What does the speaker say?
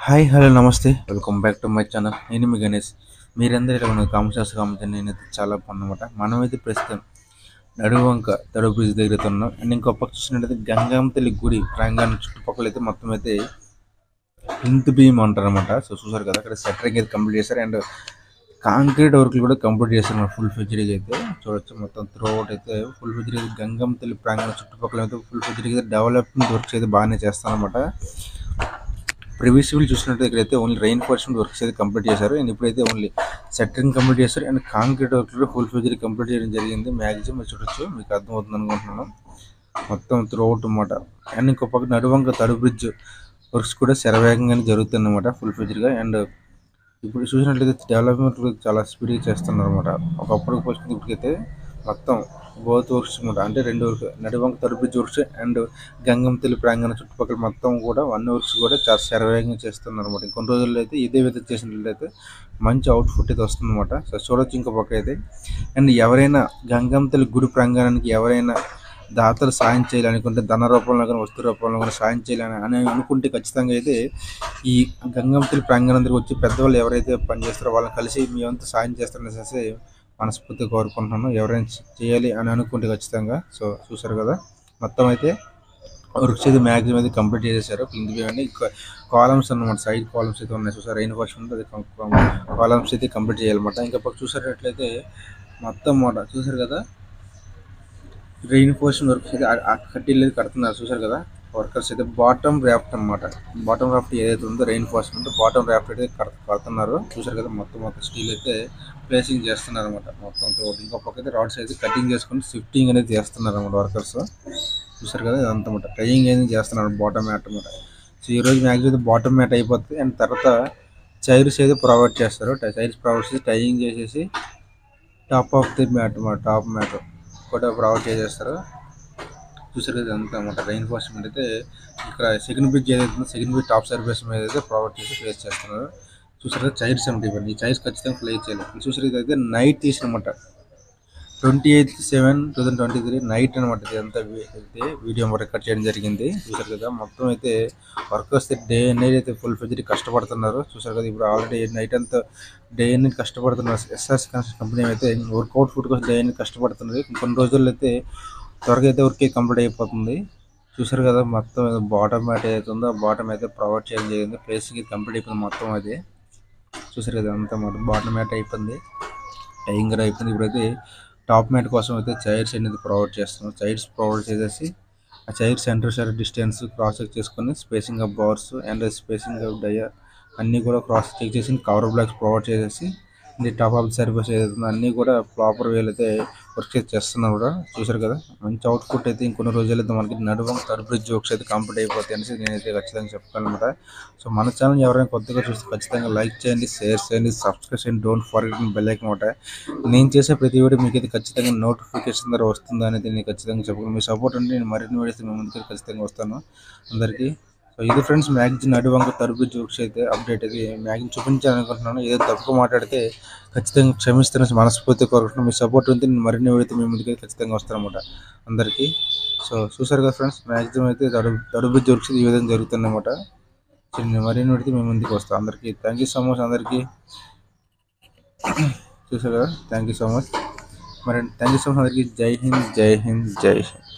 Hi hello నమస్తే welcome back to my channel నేను మీ గణేష్ మీరందరూ ఇలా ఉన్న కామెంట్ చేస్తే కామెంట్ నేనైతే చాలా బాగున్నమాట మనమైతే ప్రస్తుతం నడువంక తడుపు బ్రిడ్జ్ దగ్గర అయితే ఉన్నాం అండ్ ఇంకో పక్క చూసినట్టయితే గంగమ్మ తల్లి గుడి ప్రాంగణం చుట్టుపక్కల అయితే మొత్తం అయితే ఇంత్ భీమ్ అంటారు అనమాట సో చూసారు కదా అక్కడ సెటరింగ్ అయితే కంప్లీట్ చేశారు అండ్ కాంక్రీట్ వర్క్లు కూడా కంప్లీట్ చేశారు ఫుల్ ఫెజిరీగా అయితే చూడొచ్చు మొత్తం త్రూ అవుట్ అయితే ఫుల్ ఫెజిరీగా గంగమ్మ తల్లి ప్రాంగణం చుట్టుపక్కల అయితే ఫుల్ ఫెజిరీగా డెవలప్మెంట్ వర్క్స్ అయితే బాగానే చేస్తారనమాట ప్రివియస్లీ చూసినట్టు ఇక్కడైతే ఓన్లీ రెయిన్ ఫోర్స్మెంట్ వర్క్స్ అయితే కంప్లీట్ చేశారు అండ్ ఇప్పుడైతే ఓన్లీ సెటరింగ్ కంప్లీట్ చేశారు అండ్ కాంక్రీట్ వర్క్ కూడా ఫుల్ ఫెజరీ కంప్లీట్ చేయడం జరిగింది మ్యాక్సిమం మీరు చూడొచ్చు మీకు అర్థమవుతుంది అనుకుంటున్నాను మొత్తం త్రూ అవుట్ అనమాట అండ్ ఇంకో పక్క నడువంక తడు బ్రిడ్జ్ వర్క్స్ కూడా శరవేగంగానే జరుగుతుంది అనమాట ఫుల్ ఫెజరీగా అండ్ ఇప్పుడు చూసినట్లయితే డెవలప్మెంట్ చాలా స్పీడ్గా చేస్తున్నారు అనమాట ఒకప్పుడు పోల్చుకుంటే ఇప్పటికైతే మొత్తం బోత్ వర్క్స్ అనమాట అంటే రెండు వర్క్ నడివంక తడు బ్రిడ్జ్ వర్క్స్ అండ్ గంగం తెలి ప్రాంగణ చుట్టుపక్కల మొత్తం కూడా వన్ వర్క్స్ కూడా చాలా శరవేగంగా చేస్తున్నారు అనమాట ఇంకొన్ని రోజుల్లో అయితే ఇదే విధంగా చేసినట్లయితే మంచి అవుట్పుట్ అయితే వస్తుంది అనమాట సో చూడొచ్చు ఇంకో పక్క అయితే అండ్ ఎవరైనా గంగం తల్లి గుడి ప్రాంగణానికి ఎవరైనా దాతలు సాయం చేయాలనుకుంటే ధన రూపంలో కానీ వస్తు రూపంలో కానీ సాయం చేయాలని అని అనుకుంటే ఖచ్చితంగా అయితే ఈ గంగం తల్లి ప్రాంగణం దగ్గర వచ్చి పెద్దవాళ్ళు ఎవరైతే పనిచేస్తారో వాళ్ళని కలిసి మీ వంతు సాయం చేస్తారని చేసి మనస్ఫూర్తిగా కోరుకుంటున్నాను ఎవరైనా చేయాలి అని అనుకుంటే ఖచ్చితంగా సో చూసారు కదా మొత్తం అయితే వర్క్స్ అయితే మ్యాక్సిమం అయితే కంప్లీట్ చేసేసారు కింది ఇవన్నీ కాలమ్స్ అన్నమాట సైడ్ కాలమ్స్ అయితే ఉన్నాయి చూసారు రెయిన్ వాష్ ఉంటుంది కాలమ్స్ అయితే కంప్లీట్ చేయాలన్నమాట ఇంకా పక్క చూసారట్లయితే మొత్తం మాట చూసారు కదా రెయిన్ ఫోర్స్ వర్క్స్ అయితే ఆ- ఆ కడ్డీలు అయితే కడుతున్నారు చూసారు కదా వర్కర్స్ అయితే బాటమ్ ర్యాఫ్ట్ అన్నమాట బాటమ్ రాఫ్ట్ ఏదైతే ఉందో రెయిన్ ఫోర్స్మెంట్ బాటమ్ ర్యాఫ్ట్ అయితే కడ- కడుతున్నారు చూసారు కదా మొత్తం మొత్తం స్టీల్ అయితే ప్లేసింగ్ చేస్తున్నారు అనమాట మొత్తం తోటి. ఇంకో పక్క అయితే రాడ్స్ అయితే కటింగ్ చేసుకొని షిఫ్టింగ్ అనేది చేస్తున్నారు అనమాట వర్కర్స్ చూసారు కదా ఇదంతా అనమాట ట్రైయింగ్ అనేది చేస్తున్నారు బాటమ్ మ్యాట్ అనమాట సో ఈ రోజు మ్యాక్సిమం బాటమ్ మ్యాట్ అయిపోతుంది అండ్ తర్వాత చైర్స్ అయితే ప్రొవైడ్ చేస్తారు చైర్స్ ప్రొవైడ్ చేసి టైయింగ్ చేసేసి టాప్ ఆఫ్ ది మ్యాట్ అన్నమాట టాప్ మ్యాట్ కూడా ప్రొవైడ్ చేసేస్తారు చూసారు కదా అంతా అనమాట రెయిన్ ఫోర్స్మెంట్ అయితే ఇక్కడ సెకండ్ బ్రిడ్జ్ ఏదైతే ఉందో సెకండ్ బ్రిడ్జ్ టాప్ సర్వీస్ మీద అయితే ప్రొవైడ్ చేసి ప్లేస్ చేస్తున్నారు చూసారు కదా చైర్స్ అంటే ఇవన్నీ ఈ చైర్స్ ఖచ్చితంగా ప్లే చేయాలి ఇది చూసారు ఇదైతే నైట్ తీసినమాట twenty eighth seven two thousand twenty three night అనమాట ఇదంతా వి- అయితే వీడియో రికార్డ్ చేయడం జరిగింది చూసారు కదా మొత్తం అయితే వర్కర్స్ డే నైట్ అయితే ఫుల్ ఫెజిటీ కష్టపడుతున్నారు చూసారు కదా ఇప్పుడు ఆల్రెడీ నైట్ అంతా డే నైట్ కష్టపడుతున్నారు ఎస్ఆర్స్ కంపెనీ అయితే వర్కౌట్ ఫుడ్ కోసం డే నైట్ కష్టపడుతున్నది కొన్ని రోజుల్లో అయితే త్వరగా అయితే వర్క్ కంప్లీట్ అయిపోతుంది చూసారు కదా మొత్తం బాటమ్ మ్యాట్ ఏదైతే ఉందో ఆ బాటమ్ అయితే ప్రొవైడ్ చేయడం జరిగింది ప్లేసింగ్ కంప్లీట్ అయిపోయింది మొత్తం అది చూసారు కదా అంతా మొత్తం బాటమ్ మ్యాట్ అయిపోయింది టైయింగ్ కూడా అయిపోయింది ఇప్పుడైతే టాప్ మ్యాట్ కోసం అయితే చైర్స్ అనేది ప్రొవైడ్ చేస్తున్నాం చైర్స్ ప్రొవైడ్ చేసేసి ఆ చైర్ సెంటర్ షేర్ డిస్టెన్స్ క్రాస్ చెక్ చేసుకొని స్పేసింగ్ ఆఫ్ బవర్స్ అండ్ స్పేసింగ్ ఆఫ్ డయ అన్నీ కూడా క్రాస్ చెక్ చేసి కవర్ బ్లాక్స్ ప్రొవైడ్ చేసేసి ఇది టాప్ ఆఫ్ సర్వీస్ ఏదైతే ఉందో అన్నీ కూడా ప్రాపర్ వేలు అయితే వర్క్ అయితే చేస్తున్నారు కూడా చూసారు కదా మంచి అవుట్పుట్ అయితే ఇంకొన్ని రోజులైతే మనకి నడువం థర్డ్ బ్రిడ్జ్ జోక్స్ అయితే కంప్లీట్ అయిపోతాయి అనేసి నేనైతే ఖచ్చితంగా చెప్పగలనమాట సో మన ఛానల్ ఎవరైనా కొత్తగా చూస్తే ఖచ్చితంగా లైక్ చేయండి షేర్ చేయండి సబ్స్క్రైబ్ చేయండి డోంట్ ఫర్గెట్ బెల్ ఐకన్ అనమాట నేను చేసే ప్రతి వీడియో మీకు అయితే ఖచ్చితంగా నోటిఫికేషన్ ద్వారా వస్తుందా అనేది నేను ఖచ్చితంగా చెప్పగలను మీ సపోర్ట్ అంటే నేను మరిన్ని వీడియోస్ మీ ముందుకు ఖచ్చితంగా వస్తాను అందరికీ సో ఇది ఫ్రెండ్స్ మ్యాగ్జిన్ నడువంక తరపు జోక్స్ అయితే అప్డేట్ అయితే మ్యాగ్జిన్ చూపించాలనుకుంటున్నాను ఏదో తప్పుగా మాట్లాడితే ఖచ్చితంగా క్షమిస్తాను మనస్ఫూర్తి కోరుకుంటున్నాను మీ సపోర్ట్ ఉంటే నేను మరిన్ని వీడియో మీ ముందుకు అయితే ఖచ్చితంగా వస్తానమాట అందరికీ సో చూసారు కదా ఫ్రెండ్స్ మ్యాక్సిమం అయితే తడు తడుపు జోక్స్ ఈ విధంగా జరుగుతుందన్నమాట సో నేను మరిన్ని వీడితే మీ ముందుకు వస్తాను అందరికీ థ్యాంక్ యూ సో మచ్ అందరికీ చూసారు కదా థ్యాంక్ యూ సో మచ్ మరి థ్యాంక్ యూ సో మచ్ అందరికీ జై హింద్ జై హింద్ జై హింద్